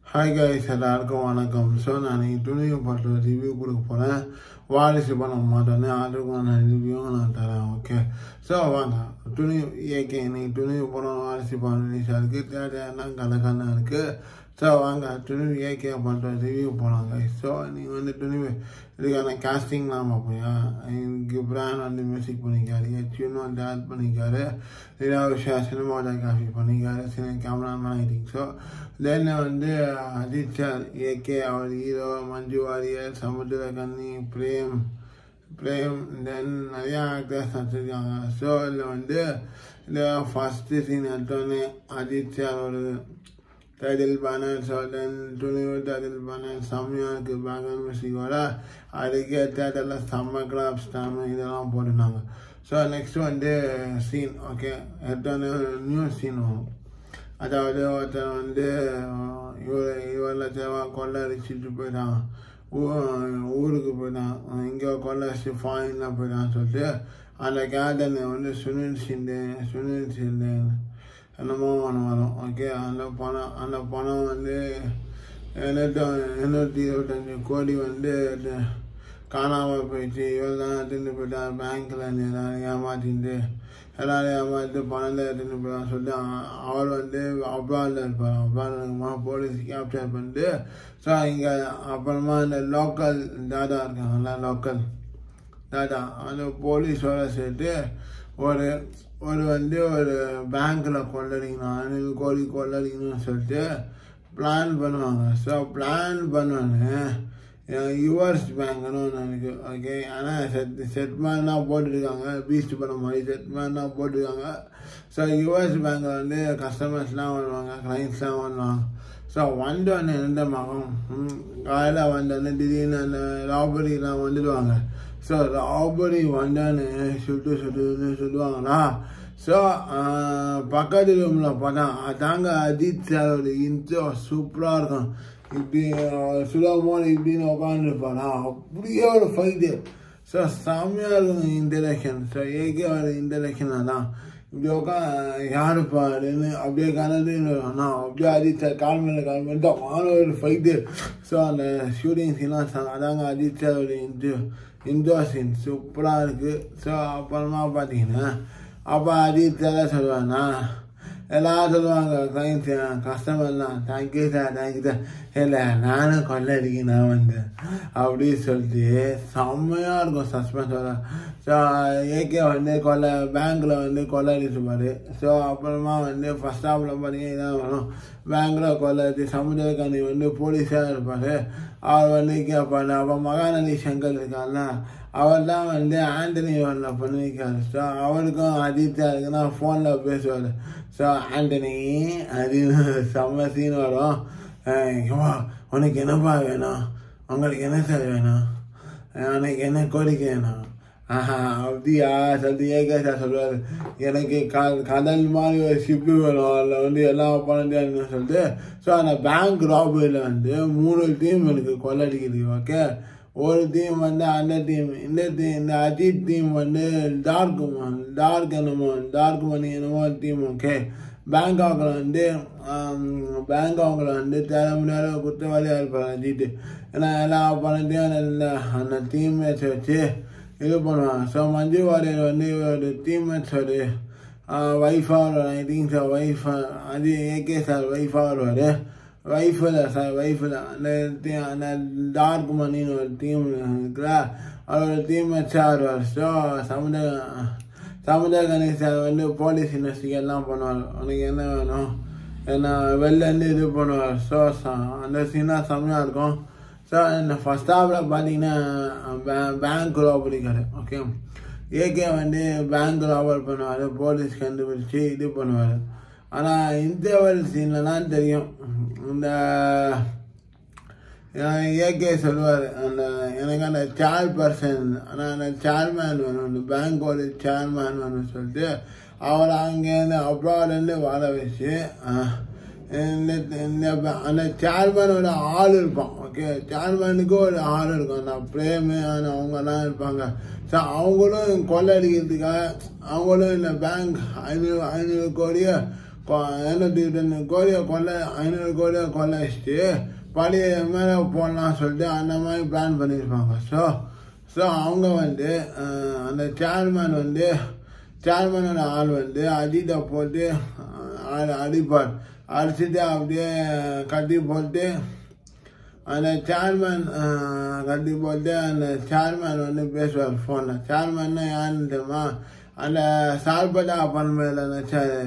hi guys எல்லாருக்கும் வணக்கம் so நான் துணியை பாட்டு ரிவ்யூ கொடுக்க போகிறேன் வாரிசு படம் மாட்டேன்னு அதுக்கான ரிவ்யூவும் நான் தரேன் ஓகே ஸோ வாங்க துணி ஏகே இன்னைக்கு துணி படம் வாரிசு படம் ரிலீஸ் ஆகுது தேவையான கலக்கான இருக்குது ஸோ வாங்க துணி ஏகே பண்ணுற ரிவ்யூ போகலாம் கைஸ் ஸோ நீங்கள் வந்து துணி இதுக்கான காஸ்டிங்லாம் பார்ப்போம்யா இங்கே பிரான் வந்து மியூசிக் பண்ணிக்காரு ஹெச்யூன்னு வந்து ஆட் பண்ணிக்காரு இதா விஷயா சினிமாட்டோகிராஃபி பண்ணிக்காரு சின்ன கேமராமேன் ஆகிட்டிங் ஸோ தென் வந்து அஜித் சார் ஏகே அவர் hero Manju Warrier Samuthirakani frame frame then நிறையா ஆக்டர்ஸ் நடிச்சிருக்காங்க ஸோ இதில் வந்து இந்த ஃபஸ்ட்டு சீன் எடுத்தோடனே அஜித் சார் ஒரு title banner so then Thunivu title banner செம்மையாக இருக்குது பேக்ரவுண்ட் மியூசிக்கோட அதுக்கே தேட்டரில் செம்ம கிராப்ஸ் டைம் இதெல்லாம் போட்டுருந்தாங்க ஸோ நெக்ஸ்ட் வந்து சீன் ஓகே எடுத்தோடனே நியூ சீன் வரும் அதாவது ஒருத்தர் வந்து இவர் இவர் லட்சம் கொள்ளை அடிச்சுட்டு போயிட்டான் ஊருக்கு போயிட்டான் இங்கே கொள்ளை அடிச்சு ஃபாயினில் போயிட்டான்னு சொல்லிட்டு அந்த கேட்டனை வந்து சுனில் சிண்டே சுனில் சிண்டே என்னமோ ஒன்று வரும் ஓகே அந்த பணம் அந்த பணம் வந்து எண்ணூற்றி எண்ணூற்றி இருபத்தஞ்சி கோடி வந்து காணாமல் போயிடுச்சு இவர் தான் எடுத்துட்டு போயிட்டார் பேங்க்கில் எல்லாரும் ஏமாற்றிட்டு எல்லாரும் ஏமாற்றி பணத்தை எடுத்துட்டு போயிடான்னு சொல்லிட்டு அவர் வந்து அப்ராடில் இருப்பார் அப்ராடில் இருக்குமா போலீஸ் கேப்சர் பண்ணிட்டு ஸோ இங்கே அப்புறமா இந்த லோக்கல் டாடா இருக்காங்கல்ல லோக்கல் டாடா அந்த போலீஸோட சேர்த்து ஒரு ஒரு வந்து ஒரு பேங்க்கில் கொள்ளடிக்கணும் ஐநூறு கோடி கொள்ளடிக்கணும்னு சொல்லிட்டு பிளான் பண்ணுவாங்க ஸோ பிளான் பண்ணுவாங்க யுவர்ஸ் பேங்க்னு ஒன்று எனக்கு ஓகே ஆனால் செட் செட்மேன் தான் போட்டுருக்காங்க பீஸ்ட் பண்ண மாதிரி செட்மேன் தான் போட்டிருக்காங்க ஸோ யுவர்ஸ் பேங்க்கில் வந்து கஸ்டமர்ஸ்லாம் வருவாங்க கிளைண்ட்ஸ்லாம் வருவாங்க ஸோ வந்தோடனே எந்த மகம் காலையில் வந்தோடனே திடீர்னு அந்த ராபரிலாம் வந்துடுவாங்க ஸோ ராபரி வந்தோடனே சுட்டு சுட்டு சுடுவாங்களா ஸோ பக்கத்து ரூமில் பார்த்தா அதாங்க அஜித் சாரோட இன்ட்ரோ சூப்பராக இருக்கும் இப்படி சுலபமாக இப்படின்னு உட்காந்துருப்பாரா அப்படியே ஒரு ஃபைட்டு ஸோ செம்மையாக இருக்கும் இன்டலெக்ஷன் ஸோ ஏகே ஒரு இன்டலெக்ஷனாக தான் இப்படி உட்கா யாருப்பா அப்படின்னு அப்படியே கலந்து நான் அப்படியே அஜித் சார் கால் மேலே கால் மேலே தான் ஒரு ஃபைட்டு ஸோ அந்த ஷூட்டிங் சீன்லாம் அதாங்க அஜித் சாரோட இன்ட்ரோ இன்ட்ரோ சீன் சூப்பராக இருக்குது ஸோ அப்புறமா பார்த்தீங்கன்னா அப்போ அஜித் சார் சொல்லுவாங்கண்ணா எல்லாரும் சொல்லுவாங்க கிளைண்ட்ஸ் கஸ்டமர்லாம் தேங்க்யூ சார் தேங்க்யூ சார் இல்லை நானும் கொள்ளடிக்க நான் வந்தேன் அப்படின்னு சொல்லிட்டு செம்மையாக இருக்கும் சஸ்பென்ஸோட ஸோ ஏகே வந்து கொள்ளை பேங்க்கில் வந்து கொள்ளடிச்சுப்பார் ஸோ அப்புறமா வந்து ஃபஸ்ட் ஹாஃபில் பார்த்தீங்கன்னா இதான் வரும் பேங்க்கில் கொள்ளடிச்சு சமுதிரகாணி வந்து போலீஸாக இருப்பார் அவர் வந்து கேட்பார் அப்போ மகாநதி சங்கர் இருக்கார்ல அவர் தான் வந்து ஆண்டனி ஒன்றில் பண்ணியிருக்காரு ஸோ அவருக்கும் அஜித் இருக்குன்னா ஃபோனில் பேசுவார் ஸோ ஆண்டனி அது செம்ம சீன் வரும் ஏவா உனக்கு என்னப்பா வேணும் உங்களுக்கு என்ன சார் வேணும் உனக்கு என்ன கோரிக்கை வேணும் ஆஹா அப்படியா சொல்லிட்டு ஏகே சார் சொல்லுவார் எனக்கு க கடல் மாதிரி ஒரு ஷிப்பு வேணும் அதில் வந்து எல்லா பணத்தையும் சொல்லிட்டு ஸோ அந்த பேங்க் ராபரியில் வந்து மூணு டீம் இருக்குது கொள்ளடிக்கிறது ஓகே ஒரு டீம் வந்து அந்த டீம் இந்த டீம் இந்த அஜித் டீம் வந்து டார்க் டார்க் என்னமோ டார்க் மணி என்னமோ டீம் ஓகே பேங்காக்கில் வந்து பேங்காக்கில் வந்து தேவையான குற்றவாளியாக இருப்பார் அஜித் ஏன்னா எல்லா பணத்தையும் அந்த அந்த டீம்மேட்ஸ் வச்சு இது பண்ணுவாங்க ஸோ மஞ்சு வாரியர் வந்து ஒரு டீம்மேட்ஸோட ஒய்ஃபாக வருவார் ஐ திங்க் சார் ஒய்ஃப் அது ஏகே சார் ஒய்ஃபாக வருவார் ஒய்ஃபில் சார் ஒய்ஃபில் அந்த அந்த டார்க் மணின்னு ஒரு டீம் இருக்குல்ல அவரோட டீம் வச்சா வருவார் ஸோ சமுதாய சமுதாய கணேஷ் சார் வந்து போலீஸ் இன்வெஸ்டிகேட்லாம் பண்ணுவார் உனக்கு என்ன வேணும் ஏன்னா வெளிலேருந்து இது பண்ணுவார் ஸோ அந்த சீனாக செம்மையாக இருக்கும் ஸோ இந்த ஃபஸ்ட் ஹாஃபில் பார்த்தீங்கன்னா பே பேங்க் ராபரி கடை ஓகே ஏகே வந்து பேங்க் ராபர் பண்ணுவார் போலீஸ் கண்டுபிடிச்சி இது பண்ணுவார் ஆனால் இன்டர்வல் சீன்லலாம் தெரியும் இந்த ஏகே சொல்லுவார் அந்த எனக்கு அந்த சேர் பர்சன் ஆனால் அந்த சேர்மேன் வேணும் அந்த பேங்கோட சேர்மேன் வேணும்னு சொல்லிட்டு அவரை அங்கேருந்து அப்ராட்லேருந்து வர வச்சு இந்த அந்த சேர்மேனோட ஆள் இருப்பான் ஓகே சேர்மேனுக்கு ஒரு ஆள் இருக்கும் அந்த பிரேமு அந்த அவங்கெல்லாம் இருப்பாங்க ஸோ அவங்களும் கொள்ளடிக்கிறதுக்காக அவங்களும் இந்த பேங்க் ஐநூறு ஐநூறு கோடியை எண்ணூற்றி இருபத்தஞ்சு கோடியை கொள்ள ஐநூறு கோடியை கொள்ள வச்சுட்டு பழைய மேலே போடலாம் சொல்லிட்டு அந்த மாதிரி பிளான் பண்ணியிருப்பாங்க ஸோ ஸோ அவங்க வந்து அஹ், அந்த சேர்மேன் வந்து சேர்மனோட ஆள் வந்து அடித்தை போட்டு அஹ், அடிப்பார் அடிச்சுட்டு அப்படியே கட்டி போட்டு அந்த சேர்மேன் கட்டி போட்டு அந்த சேர்மேன் வந்து பேசுவார் ஃபோனில் சேர்மேன்னா யாருன்னு தெரியுமா அந்த சால்பட்டா பண்பையில் நினச்சாரு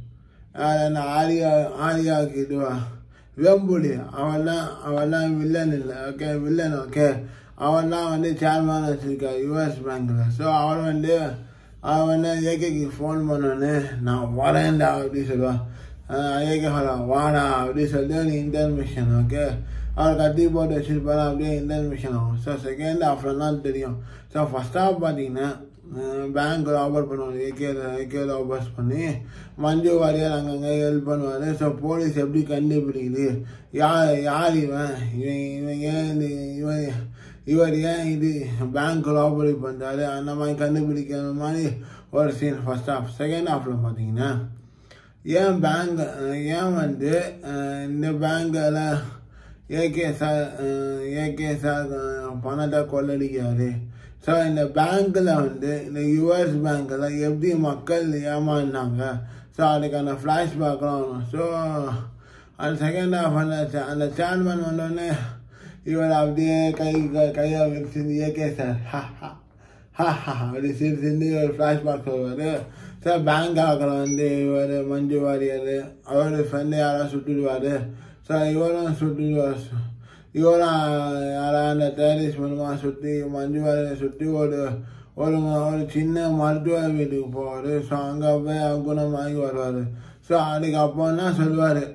அந்த ஆரியா ஆரியாவுக்கு இதுவா வெம்புலி அவெல்லாம் அவெல்லாம் வில்லன் இல்லை ஓகே வில்லன் ஓகே அவெல்லாம் வந்து சேர்மேன் வச்சுருக்கா யூஎஸ் பேங்க்கில் ஸோ அவன் வந்து அவன் வந்து ஏகேக்கு ஃபோன் பண்ணோன்னே நான் வரேன்டா அப்படி சொல்லுவான் ஏகே சொல்லா வாடா அப்படி சொல்லிட்டு நீ இன்டர்மிஷன் ஓகே அவர் கத்தி போட்டு வச்சிருப்பாரு அப்படியே இன்டர்மிஷன் ஆகும் ஸோ செகண்ட் ஹாஃப்ல தான் தெரியும் ஸோ ஃபர்ஸ்ட் ஹாஃப் பார்த்தீங்கன்னா பேங்க் ராபர் பண்ணுவார் ஏகே ஏகே ராபர்ஸ் பண்ணி மஞ்சு வாரியார் அங்கங்கே ஹெல்ப் பண்ணுவார் ஸோ போலீஸ் எப்படி கண்டுபிடிக்குது யார் யார் இவன் இவன் இவன் ஏன் இது இவன் இவர் ஏன் இது பேங்க் ராபரி பண்ணுறாரு அந்த மாதிரி கண்டுபிடிக்கிற மாதிரி ஒரு சீன் ஃபர்ஸ்ட் ஹாஃப் செகண்ட் ஹாஃப்ல பார்த்தீங்கன்னா ஏன் பேங்க் ஏன் வந்து அஹ், இந்த பேங்கில் ஏகே சார் ஏகே சார் பணத்தை கொள்ளடிக்கிறாரு ஸோ இந்த பேங்க்கில் வந்து இந்த யுஎஸ் பேங்க்கில் எப்படி மக்கள் ஏமாந்தாங்க ஸோ அதுக்கான ஃப்ளாஷ்பேக்லாம் வரும் ஸோ அந்த செகண்ட் ஹாஃப் அந்த cha- அந்த சேர்மன் வந்தோடனே இவர் அப்படியே கை க- கையை வச்சு ஏகே சார் ஹா ஹா ஹா ஹா அப்படி சிரி சிரிந்து ஒரு ஃப்ளாஷ்பேக் சொல்லுவார் சார் பேங்க் ஆக்கில் வந்து இவர் மஞ்சு வாரியர் அவர் ஃப்ரெண்டு யாராவது சுட்டுடுவார் சார் இவரும் சுட்டுடுவார் இவரும் யாராவது அந்த டேரிஸ் மூலமாக சுற்றி மஞ்சு வாரியரை சுற்றி ஒரு ஒரு ஒரு சின்ன மருத்துவ வீட்டுக்கு போவார் ஸோ அங்கே போய் குணமாகி வருவார் ஸோ அதுக்கப்புறம் தான் சொல்லுவார்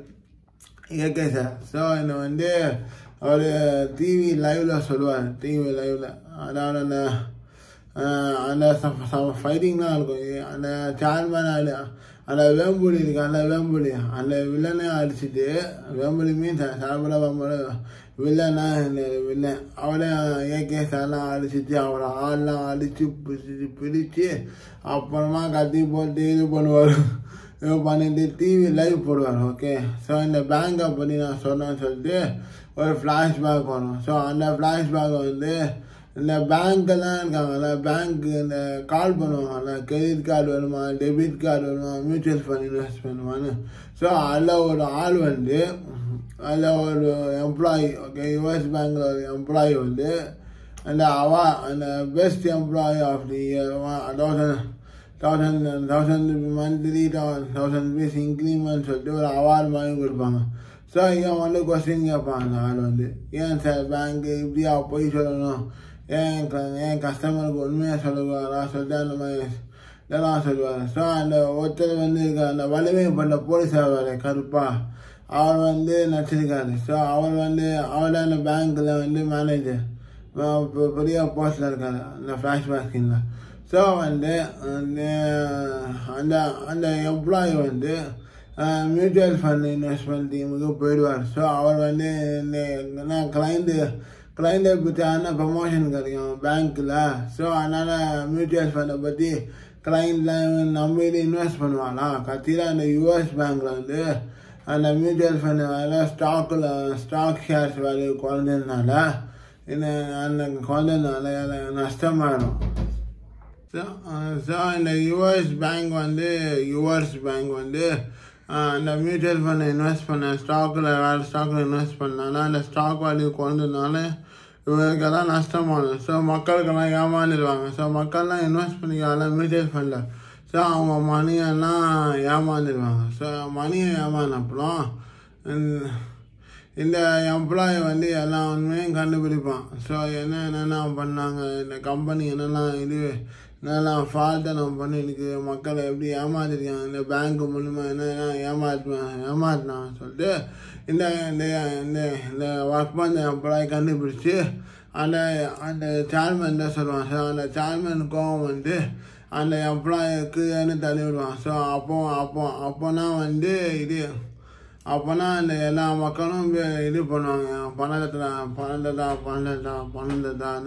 ஏகே சார் ஸோ இந்த வந்து அவர் டிவி லைவ்ல சொல்லுவார் டிவி லைவ்ல அதாவது அந்த அஹ், அந்த ஃபைட்டிங்லாம் இருக்கும் ஏ- அந்த சேர்மேன் ஆடு அந்த வேம்புலி இருக்கு அந்த வேம்புலி அந்த வில்லனை அடிச்சுட்டு வேம்புலி மீன் சார்பட வேம்புல வில்லனா இந்த வில்லன் அவரை ஏகே சார்லாம் அடிச்சுட்டு அவரை ஆள்லாம் அடிச்சு பிடிச்சி பிடிச்சு அப்புறமா கத்தி போட்டு இது பண்ணுவார் இது பண்ணிட்டு டிவி லைவ் போடுவார் ஓகே ஸோ இந்த பேங்கை பற்றி நான் சொன்னேன்னு சொல்லிட்டு ஒரு ஃப்ளாஷ்பேக் வரும் ஸோ அந்த ஃப்ளாஷ்பேக் வந்து இந்த பேங்க்கெல்லாம் இருக்காங்கல்ல பேங்க் இந்த கால் பண்ணுவாங்கல்ல கிரெடிட் கார்டு வேணுமா டெபிட் கார்டு வேணுமா மியூச்சுவல் ஃபண்ட் இன்வெஸ்ட் பண்ணுவான்னு ஸோ அதில் ஒரு ஆள் வந்து அதில் ஒரு எம்ப்ளாயி ஓகே யுஎஸ் பேங்க்கில் ஒரு எம்ப்ளாயி வந்து அந்த அவா அந்த best employee of the year thousand thousand thousand monthly thousand rupees increment சொல்லிட்டு ஒரு அவார்டு மாதிரி கொடுப்பாங்க ஸோ இவன் வந்து கொஸ்டின் கேட்பான் அந்த ஆள் வந்து ஏன் சார் பேங்க்கு இப்படியா போய் சொல்லணும் ஏன் க- ஏன் கஸ்டமருக்கு உண்மையாக சொல்லுவாரா சொல்லிட்டு அந்த மாதிரி இதெல்லாம் சொல்லுவார் ஸோ அந்த ஒருத்தர் வந்து இருக்க அந்த வலிமைப்பட்ட போலீஸ் ஆவார் கருப்பா அவர் வந்து நடிச்சிருக்காரு ஸோ அவர் வந்து அவர் தான் அந்த பேங்க்கில் வந்து மேனேஜர் பெரிய போஸ்டில் இருக்காரு அந்த ஃப்ளாஷ்பேக் சீனில் ஸோ வந்து அந்த அந்த அந்த எம்ப்ளாயி வந்து மியூச்சுவல் ஃபண்ட் இன்வெஸ்ட்மெண்ட் டீமுக்கு போயிடுவார் ஸோ அவர் வந்து இந்த கிளைண்ட்டு கிளைண்ட்டை பற்றியான ப்ரமோஷன் கிடைக்கும் பேங்க்கில் ஸோ அதனால் மியூச்சுவல் ஃபண்டை பற்றி கிளைண்ட்லாம் நம்பிட்டு இன்வெஸ்ட் பண்ணுவாங்களா கத்தியில் அந்த யூஎஸ் பேங்க்கில் வந்து அந்த மியூச்சுவல் ஃபண்ட் வேலை ஸ்டாக்கில் ஸ்டாக் ஷேர்ஸ் வேல்யூ குறைஞ்சதுனால இந்த அந்த குறைஞ்சதுனால நஷ்டமாயிடும் ஸோ ஸோ இந்த யூஎஸ் பேங்க் வந்து யூஎஸ் பேங்க் வந்து அஹ், அந்த மியூச்சுவல் ஃபண்ட் இன்வெஸ்ட் பண்ண ஸ்டாக்கில் வேறு ஸ்டாக்கில் இன்வெஸ்ட் பண்ணாலும் அந்த ஸ்டாக் வேல்யூ குறைஞ்சதுனால இவருக்கெல்லாம் நஷ்டமாகும் ஸோ மக்களுக்கெல்லாம் ஏமாந்துடுவாங்க ஸோ மக்கள்லாம் இன்வெஸ்ட் பண்ணிக்கலாம் மியூச்சுவல் ஃபண்டில் ஸோ அவங்க மணியெல்லாம் ஏமாந்துடுவாங்க ஸோ மணியை ஏமாந்தப்புறம் இந்த- இந்த எம்ப்ளாயி வந்து எல்லா உண்மையும் கண்டுபிடிப்பான் ஸோ என்ன என்னென்ன பண்ணாங்க இந்த கம்பெனி என்னெல்லாம் இது என்னெல்லாம் ஃபால்ட்டை நம்ம பண்ணி எனக்கு மக்களை எப்படி ஏமாத்திருக்காங்க இந்த பேங்க் மூலிமா என்னென்ன ஏமாத்து ஏமாத்தினாங்க சொல்லிட்டு இந்த இந்த இந்த இந்த ஒர்க் பண்ண எம்ப்ளாயி கண்டுபிடிச்சி அந்த அந்த சேர்மன் தான் சொல்லுவான் ஸோ அந்த சேர்மன் கோவம் வந்து அந்த எம்ப்ளாயிக்கு தள்ளி விடுவான் ஸோ அப்போ அப்போ அப்போனா வந்து இது அப்போனா இந்த எல்லா மக்களும் வே- இது பண்ணுவாங்க பணத்தை பணத்தை தான் பணத்தை தான் பணத்தை தான்னு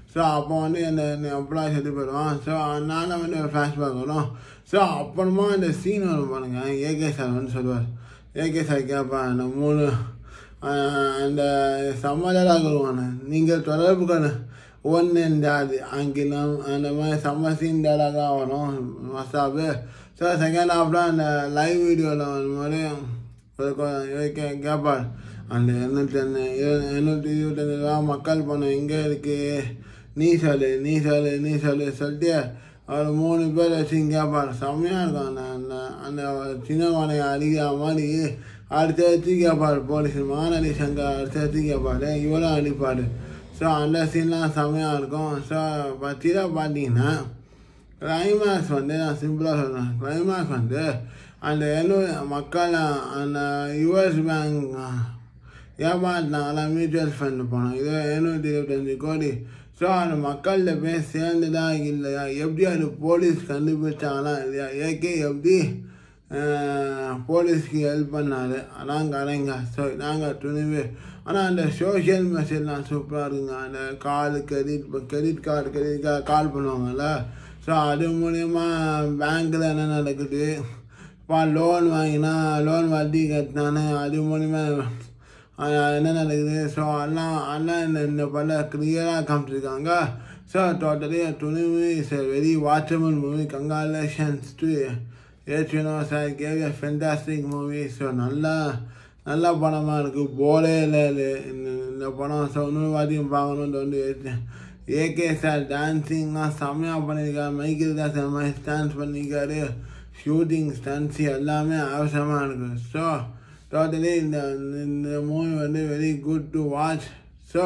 ஸோ அப்போ வந்து என்ன என்னை அப்படிலாம் செத்து போயிடுவான் ஸோ அதனால வந்து ஃப்ளாஷ்பேக் வரும் ஸோ அப்புறமா இந்த சீன் வரும் பாருங்க ஏகே சார் வந்து சொல்லுவார் ஏகே சார் கேட்பேன் அந்த மூணு ஆஹ், அந்த சமாதானம் சொல்லுவானே நீங்கள் தொடர்பு கொண்டு ஒன்று ஜாதி ஆங்கிலம் அந்த மாதிரி செம்ம சீன் டேலாக வரும் மஸ்தாப்பு ஸோ செகண்ட் ஹாஃப்ல அந்த லைவ் வீடியோவில் வந்து மாதிரி ஒரு கொ- கே கேட்பார் அந்த எண்ணூற்றி எண்ணூற்றி இருபத்தஞ்சு ரூபா மக்கள் பணம் எங்கே இருக்கு நீ சொல்லு நீ சொல்லு நீ சொல்லு சொல்லிட்டு அவர் மூணு பேர் வச்சு கேட்பார் செம்மையாக இருக்கும் அந்த அந்த அந்த சின்ன மனையை அடிக்கிற மாதிரி அடுத்து வச்சு கேட்பார் போலீஸ் மானடி சங்கர் அடுத்து வச்சு கேட்பார் இவரும் அடிப்பார் ஸோ அந்த சீன்லாம் செம்மையாக இருக்கும் ஸோ பற்றிலாம் பார்த்தீங்கன்னா கிளைமேக்ஸ் வந்து நான் சிம்பிளாக சொல்கிறேன் கிளைமேக்ஸ் வந்து அந்த எழு மக்கள் அந்த யுஎஸ் பேங்க் ஏமாத்தினாங்களா மியூச்சுவல் ஃபண்ட் போனோம் இது எழுநூற்றி இருபத்தஞ்சி கோடி ஸோ அந்த மக்கள்கிட்ட போய் சேர்ந்துதா இல்லையா எப்படி அது போலீஸ் கண்டுபிடிச்சாங்களா இல்லையா ஏகே எப்படி அஹ், போலீஸ்க்கு ஹெல்ப் பண்ணாரு அதான் கடைங்க ஸோ நாங்கள் துணிவு ஆனால் அந்த சோஷியல் மெசேஜ்லாம் சூப்பராக இருக்குங்க அந்த call credit credit card credit card call பண்ணுவாங்கல்ல ஸோ அது மூலயமா பேங்க்கில் என்ன நடக்குது இப்போ லோன் வாங்கினா லோன் வட்டி கட்டினானே அது மூலிமா அஹ் என்ன நடக்குது ஸோ எல்லாம் எல்லாம் இந்த இந்த பல கிளியராக காமிச்சிருக்காங்க so totally Thunivu is a very watchable movie congratulations to ஏச்சுனோ sir gave a fantastic movie so நல்லா நல்ல படமாக இருக்குது போலே இல்லை இது இந்த இந்த படம் ஸோ இன்னொரு வாட்டியும் பார்க்கணும்னு வந்து ஏகே சார் டான்ஸிங்லாம் செம்மையாக பண்ணியிருக்காரு மைக்கில் தான் செம்ம டான்ஸ் பண்ணியிருக்காரு ஷூட்டிங் ஸ்டன்ஸ் எல்லாமே அவசியமாக இருக்குது ஸோ டோட்டலி இந்த இந்த மூவி வந்து very good to watch so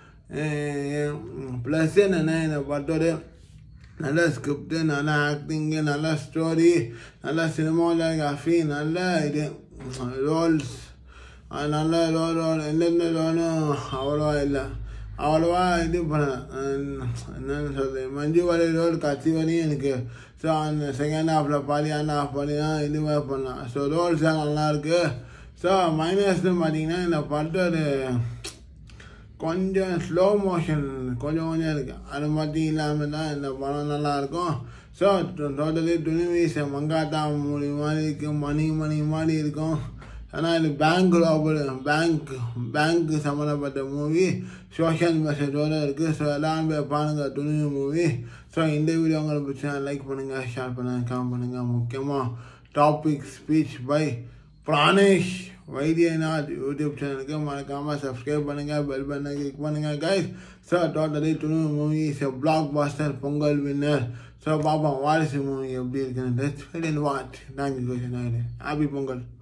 plus என்னென்னா இந்த படத்தோட நல்ல ஸ்கிரிப்டு நல்ல ஆக்டிங்கு நல்ல ஸ்டோரி நல்ல சினிமாலோகிராஃபி நல்ல இது ரோல்ஸ் நல்ல ரோல் ரோல் எந்தெந்த ரோலும் அவ்வளோவா இல்லை அவ்வளோவா இது பண்ண என்னன்னு சொல்றது மஞ்சு வரை ரோல் கத்தி வரையும் எனக்கு ஸோ அந்த செகண்ட் ஹாஃபில் பாதி அந்த ஹாஃப் பாதி தான் இது மாதிரி பண்ணலாம் ஸோ ரோல்ஸ் தான் நல்லாயிருக்கு ஸோ மைனஸ்னு பார்த்தீங்கன்னா இந்த படத்தோட கொஞ்சம் ஸ்லோ மோஷன் கொஞ்சம் கொஞ்சம் இருக்கு அது மட்டும் இல்லாமல் தான் இந்த படம் நல்லா இருக்கும் ஸோ டோட்டலி துணிவீச மங்காத்தா மொழி மாதிரி இருக்கும் மணி மணி மாதிரி இருக்கும் ஆனால் இது பேங்க் ராபர் பேங்க் பேங்க் சம்மந்தப்பட்ட மூவி சோஷியல் மெசேஜோடு இருக்குது ஸோ எல்லாரும் போய் பாருங்க துணிவு மூவி ஸோ இந்த வீடியோ உங்களுக்கு பிடிச்சா லைக் பண்ணுங்கள் ஷேர் பண்ணுங்கள் கமெண்ட் பண்ணுங்கள் முக்கியமாக topic speech by Pranesh Vaidyanath YouTube சேனலுக்கு மறக்காமல் சப்ஸ்கிரைப் பண்ணுங்கள் பெல் பண்ண கிளிக் பண்ணுங்கள் guys so totally Thunivu movie is a blockbuster Pongal winner so பார்ப்போம் வாரிசு மூவி எப்படி இருக்குன்னு let's wait and watch thank you happy Pongal